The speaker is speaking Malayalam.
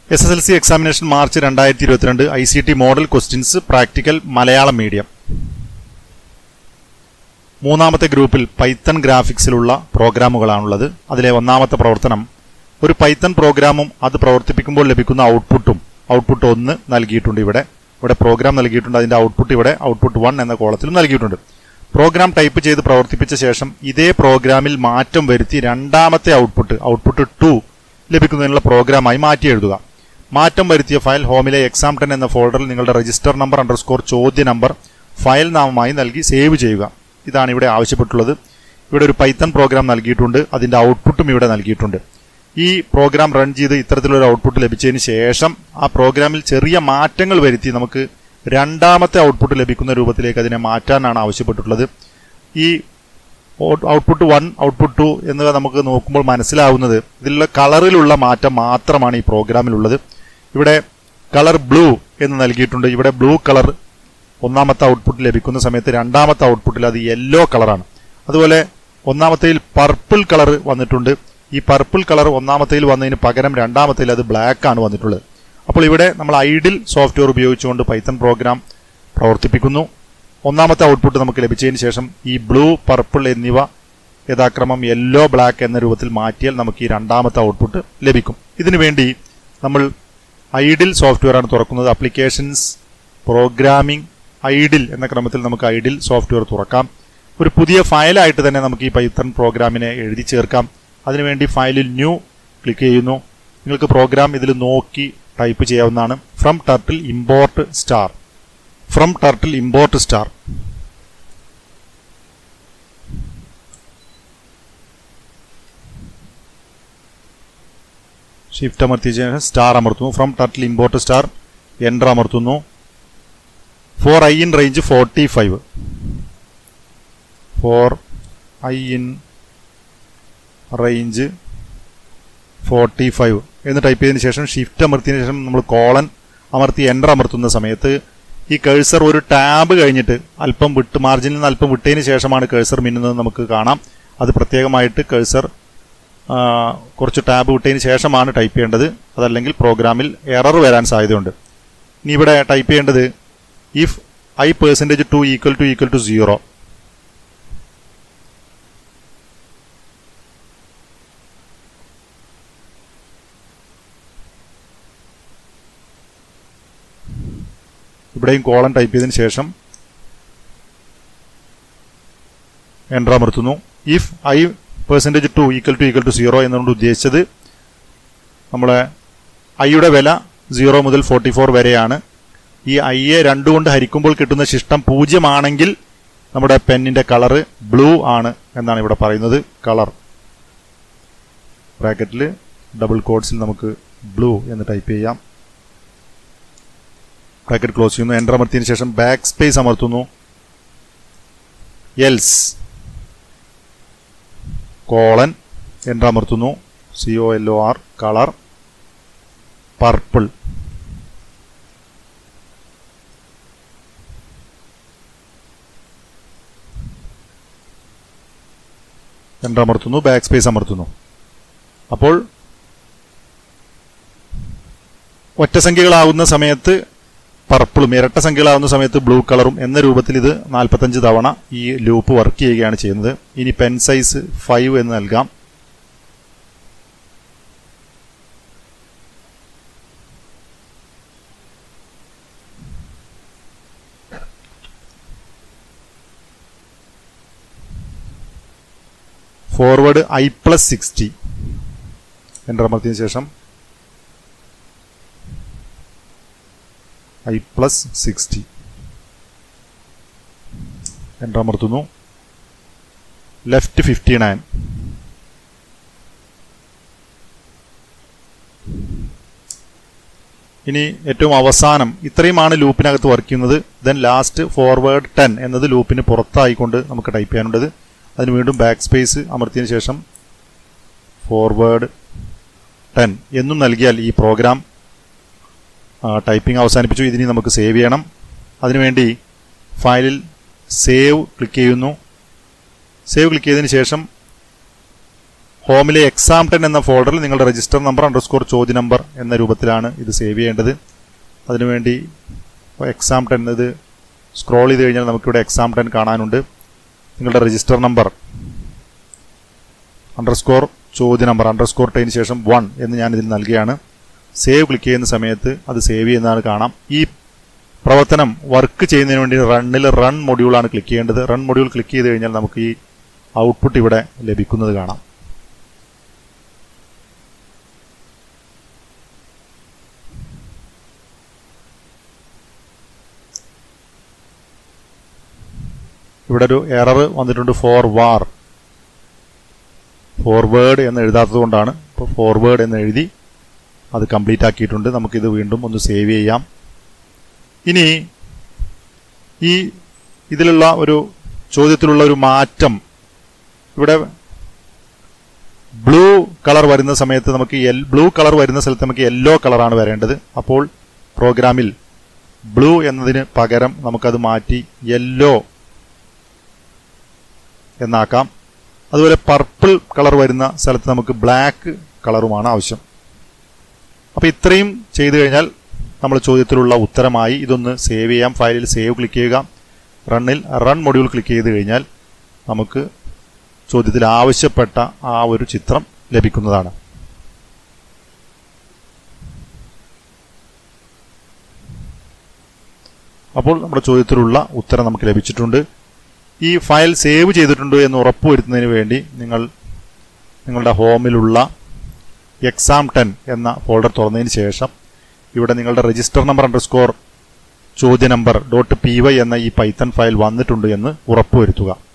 S S L C examination March രണ്ടായിരത്തി ഇരുപത്തിരണ്ട് I C T model questions practical Malayalam medium മൂന്നാമത്തെ ഗ്രൂപ്പിൽ പൈത്തൺ ഗ്രാഫിക്സിലുള്ള പ്രോഗ്രാമുകളാണുള്ളത് അതിലെ ഒന്നാമത്തെ പ്രവർത്തനം ഒരു പൈത്തൺ പ്രോഗ്രാമും അത് പ്രവർത്തിപ്പിക്കുമ്പോൾ ലഭിക്കുന്ന ഔട്ട്പുട്ടും ഔട്ട്പുട്ട് ഒന്ന് നൽകിയിട്ടുണ്ട് ഇവിടെ ഇവിടെ പ്രോഗ്രാം നൽകിയിട്ടുണ്ട് അതിന്റെ ഔട്ട്പുട്ട് ഇവിടെ ഔട്ട്പുട്ട് വൺ എന്ന കോളത്തിലും നൽകിയിട്ടുണ്ട് പ്രോഗ്രാം ടൈപ്പ് ചെയ്ത് പ്രവർത്തിപ്പിച്ച ശേഷം ഇതേ പ്രോഗ്രാമിൽ മാറ്റം വരുത്തി രണ്ടാമത്തെ ഔട്ട്പുട്ട് ഔട്ട്പുട്ട് ടു ലഭിക്കുന്നതിനുള്ള പ്രോഗ്രാമായി മാറ്റി എഴുതുക മാറ്റം വരുത്തിയ ഫയൽ ഹോമിലെ എക്സാം ടെൻ എന്ന ഫോൾഡറിൽ നിങ്ങളുടെ രജിസ്റ്റർ നമ്പർ അണ്ടർസ്കോർ ചോദ്യ നമ്പർ ഫയൽ നാമമായി നൽകി സേവ് ചെയ്യുക ഇതാണ് ഇവിടെ ആവശ്യപ്പെട്ടുള്ളത് ഇവിടെ ഒരു പൈത്തൺ പ്രോഗ്രാം നൽകിയിട്ടുണ്ട് അതിന്റെ ഔട്ട്പുട്ടും ഇവിടെ നൽകിയിട്ടുണ്ട് ഈ പ്രോഗ്രാം റൺ ചെയ്ത് ഇത്തരത്തിലൊരു ഔട്ട്പുട്ട് ലഭിച്ചതിന് ശേഷം ആ പ്രോഗ്രാമിൽ ചെറിയ മാറ്റങ്ങൾ വരുത്തി നമുക്ക് രണ്ടാമത്തെ ഔട്ട്പുട്ട് ലഭിക്കുന്ന രൂപത്തിലേക്ക് അതിനെ മാറ്റാനാണ് ആവശ്യപ്പെട്ടിട്ടുള്ളത് ഈ ഔട്ട്പുട്ട് വൺ ഔട്ട്പുട്ട് ടു എന്നിവ നമുക്ക് നോക്കുമ്പോൾ മനസ്സിലാവുന്നത് ഇതിലുള്ള കളറിലുള്ള മാറ്റം മാത്രമാണ് ഈ പ്രോഗ്രാമിലുള്ളത് ഇവിടെ കളർ ബ്ലൂ എന്ന് നൽകിയിട്ടുണ്ട് ഇവിടെ ബ്ലൂ കളർ ഒന്നാമത്തെ ഔട്ട്പുട്ട് ലഭിക്കുന്ന സമയത്ത് രണ്ടാമത്തെ ഔട്ട്പുട്ടിൽ അത് യെല്ലോ കളറാണ് അതുപോലെ ഒന്നാമത്തേൽ പർപ്പിൾ കളർ വന്നിട്ടുണ്ട് ഈ പർപ്പിൾ കളർ ഒന്നാമത്തേൽ വന്നതിന് പകരം രണ്ടാമത്തേൽ അത് ബ്ലാക്ക് ആണ് വന്നിട്ടുള്ളത് അപ്പോൾ ഇവിടെ നമ്മൾ ഐഡിൽ സോഫ്റ്റ്വെയർ ഉപയോഗിച്ചുകൊണ്ട് പൈത്തൺ പ്രോഗ്രാം പ്രവർത്തിപ്പിക്കുന്നു ഒന്നാമത്തെ ഔട്ട്പുട്ട് നമുക്ക് ലഭിച്ചതിന് ശേഷം ഈ ബ്ലൂ പർപ്പിൾ എന്നിവ യഥാക്രമം യെല്ലോ ബ്ലാക്ക് എന്ന രൂപത്തിൽ മാറ്റിയാൽ നമുക്ക് ഈ രണ്ടാമത്തെ ഔട്ട്പുട്ട് ലഭിക്കും ഇതിനു വേണ്ടി നമ്മൾ ഐഡിൽ സോഫ്റ്റ്വെയർ ആണ് തുറക്കുന്നത് അപ്ലിക്കേഷൻസ് പ്രോഗ്രാമിംഗ് ഐഡിൽ എന്ന ക്രമത്തിൽ നമുക്ക് ഐഡിൽ സോഫ്റ്റ്വെയർ തുറക്കാം ഒരു പുതിയ ഫയലായിട്ട് തന്നെ നമുക്ക് ഈ പൈത്തൺ പ്രോഗ്രാമിനെ എഴുതി ചേർക്കാം അതിനുവേണ്ടി ഫയലിൽ ന്യൂ ക്ലിക്ക് ചെയ്യുന്നു നിങ്ങൾക്ക് പ്രോഗ്രാം ഇതിൽ നോക്കി ടൈപ്പ് ചെയ്യാവുന്നതാണ് from turtle import star from turtle import star shift അമർത്തിയ ശേഷം സ്റ്റാർ അമർത്തുന്നു from turtle import star enter അമർത്തുന്നു for I in range forty five for I in range forty five എന്ന് ടൈപ്പ് ചെയ്തതിന് ശേഷം ഷിഫ്റ്റ് അമർത്തിയതിനു ശേഷം നമ്മൾ കോളൻ അമർത്തി എൻ്റർ അമർത്തുന്ന സമയത്ത് ഈ കേഴ്സർ ഒരു ടാബ് കഴിഞ്ഞിട്ട് അല്പം വിട്ട് മാർജിനിൽ നിന്ന് അല്പം വിട്ടതിന് ശേഷമാണ് കേഴ്സർ മിന്നുന്നത് നമുക്ക് കാണാം അത് പ്രത്യേകമായിട്ട് കേഴ്സർ കുറച്ച് ടാബ് വിട്ടതിന് ശേഷമാണ് ടൈപ്പ് ചെയ്യേണ്ടത് അതല്ലെങ്കിൽ പ്രോഗ്രാമിൽ എറർ വരാൻ സാധ്യതയുണ്ട് ഇനി ഇവിടെ ടൈപ്പ് ചെയ്യേണ്ടത് if I percentage two equal to equal to zero ഇവിടെയും കോളൻ ടൈപ്പ് ചെയ്തതിന് ശേഷം എൻ്റർ അമർത്തുന്നു if I percentage two equal to equal to zero എന്നുകൊണ്ട് ഉദ്ദേശിച്ചത് നമ്മളെ ഐയുടെ വില സീറോ മുതൽ ഫോർട്ടി ഫോർ വരെയാണ് ഈ ഐയെ രണ്ടുകൊണ്ട് ഹരിക്കുമ്പോൾ കിട്ടുന്ന ശിഷ്ടം പൂജ്യമാണെങ്കിൽ നമ്മുടെ പെന്നിന്റെ കളറ് ബ്ലൂ ആണ് എന്നാണ് ഇവിടെ പറയുന്നത് കളർ ബ്രാക്കറ്റിൽ ഡബിൾ കോഡ്സിൽ നമുക്ക് ബ്ലൂ എന്ന് ടൈപ്പ് ചെയ്യാം ബ്രാക്കറ്റ് ക്ലോസ് ചെയ്യുന്നു എൻ്റർ അമർത്തിയതിനു ശേഷം ബാക്ക് സ്പേസ് അമർത്തുന്നു എൽസ് കോളൻ എൻ്റർ അമർത്തുന്നു C O L O R colour purple enter അമർത്തുന്നു ബാക്ക് സ്പേസ് അമർത്തുന്നു അപ്പോൾ ഒറ്റസംഖ്യകളാവുന്ന സമയത്ത് പർപ്പിളും ഇരട്ട സംഖ്യകളാവുന്ന സമയത്ത് ബ്ലൂ കളറും എന്ന രൂപത്തിൽ ഇത് നാൽപ്പത്തഞ്ച് തവണ ഈ ലൂപ്പ് വർക്ക് ചെയ്യുകയാണ് ചെയ്യുന്നത് ഇനി പെൻ സൈസ് ഫൈവ് എന്ന് നൽകാം forward I plus sixty enter അമർത്തിയതിനു ശേഷം ഐ പ്ലസ് സിക്സ്റ്റി എൻ്റർ അമർത്തുന്നു ലെഫ്റ്റ് ഫിഫ്റ്റി നയൻ ഇനി ഏറ്റവും അവസാനം ഇത്രയുമാണ് ലൂപ്പിനകത്ത് വർക്ക് ചെയ്യുന്നത് ദെൻ ലാസ്റ്റ് ഫോർവേഡ് ടെൻ എന്നത് ലൂപ്പിന് പുറത്തായിക്കൊണ്ട് നമുക്ക് ടൈപ്പ് ചെയ്യാനുള്ളത് അതിന് വീണ്ടും ബാക്ക് സ്പേസ് അമർത്തിയതിനു ശേഷം ഫോർവേഡ് ടെൻ എന്നും നൽകിയാൽ ഈ പ്രോഗ്രാം ടൈപ്പിംഗ് അവസാനിപ്പിച്ചു ഇതിനി നമുക്ക് സേവ് ചെയ്യണം അതിനുവേണ്ടി ഫയലിൽ സേവ് ക്ലിക്ക് ചെയ്യുന്നു സേവ് ക്ലിക്ക് ചെയ്തതിന് ശേഷം ഹോമിലെ എക്സാം ടെൻ എന്ന ഫോൾഡറിൽ നിങ്ങളുടെ രജിസ്റ്റർ നമ്പർ അണ്ടർസ്കോർ ചോദ്യ നമ്പർ എന്ന രൂപത്തിലാണ് ഇത് സേവ് ചെയ്യേണ്ടത് അതിനുവേണ്ടി എക്സാം ടെൻ ഇത് സ്ക്രോൾ ചെയ്ത് കഴിഞ്ഞാൽ നമുക്കിവിടെ എക്സാം ടെൻ കാണാനുണ്ട് നിങ്ങളുടെ രജിസ്റ്റർ നമ്പർ അണ്ടർസ്കോർ ചോദ്യ നമ്പർ അണ്ടർസ്കോർ ടെന് ശേഷം വൺ എന്ന് ഞാൻ ഇതിൽ നൽകുകയാണ് സേവ് ക്ലിക്ക് ചെയ്യുന്ന സമയത്ത് അത് സേവ് ചെയ്യുന്നതാണ് കാണാം ഈ പ്രവർത്തനം വർക്ക് ചെയ്യുന്നതിന് വേണ്ടി റണ്ണിൽ റൺ മൊഡ്യൂളാണ് ക്ലിക്ക് ചെയ്യേണ്ടത് റൺ മൊഡ്യൂൾ ക്ലിക്ക് ചെയ്ത് കഴിഞ്ഞാൽ നമുക്ക് ഈ ഔട്ട്പുട്ട് ഇവിടെ ലഭിക്കുന്നത് കാണാം ഇവിടെ ഒരു എറർ വന്നിട്ടുണ്ട് ഫോർ വാർ ഫോർവേഡ് എന്ന് എഴുതാത്തത് കൊണ്ടാണ് ഇപ്പോൾ ഫോർവേഡ് എന്ന് എഴുതി അത് കംപ്ലീറ്റ് ആക്കിയിട്ടുണ്ട് നമുക്കിത് വീണ്ടും ഒന്ന് സേവ് ചെയ്യാം ഇനി ഈ ഇതിലുള്ള ഒരു ചോദ്യത്തിലുള്ള ഒരു മാറ്റം ഇവിടെ ബ്ലൂ കളർ വരുന്ന സമയത്ത് നമുക്ക് എൽ ബ്ലൂ കളർ വരുന്ന സ്ഥലത്ത് നമുക്ക് യെല്ലോ കളറാണ് വരേണ്ടത് അപ്പോൾ പ്രോഗ്രാമിൽ ബ്ലൂ എന്നതിന് പകരം നമുക്കത് മാറ്റി യെല്ലോ എന്നാക്കാം അതുപോലെ പർപ്പിൾ കളർ വരുന്ന സ്ഥലത്ത് നമുക്ക് ബ്ലാക്ക് കളറുമാണ് ആവശ്യം അപ്പോൾ ഇത്രയും ചെയ്തു കഴിഞ്ഞാൽ നമ്മൾ ചോദ്യത്തിലുള്ള ഉത്തരമായി ഇതൊന്ന് സേവ് ചെയ്യാം ഫയലിൽ സേവ് ക്ലിക്ക് ചെയ്യുക റണ്ണിൽ റൺ മൊഡ്യൂൾ ക്ലിക്ക് ചെയ്ത് കഴിഞ്ഞാൽ നമുക്ക് ചോദ്യത്തിൽ ആവശ്യപ്പെട്ട ആ ഒരു ചിത്രം ലഭിക്കുന്നതാണ് അപ്പോൾ നമ്മുടെ ചോദ്യത്തിലുള്ള ഉത്തരം നമുക്ക് ലഭിച്ചിട്ടുണ്ട് ഈ ഫയൽ സേവ് ചെയ്തിട്ടുണ്ട് എന്ന് ഉറപ്പുവരുത്തുന്നതിന് വേണ്ടി നിങ്ങൾ നിങ്ങളുടെ ഹോമിലുള്ള എക്സാം ടെൻ എന്ന ഫോൾഡർ തുറന്നതിന് ശേഷം ഇവിടെ നിങ്ങളുടെ രജിസ്റ്റർ നമ്പർ അണ്ടർസ്കോർ ചോദ്യ നമ്പർ ഡോട്ട് പി വൈ എന്ന ഈ പൈത്തൺ ഫയൽ വന്നിട്ടുണ്ട് എന്ന് ഉറപ്പുവരുത്തുക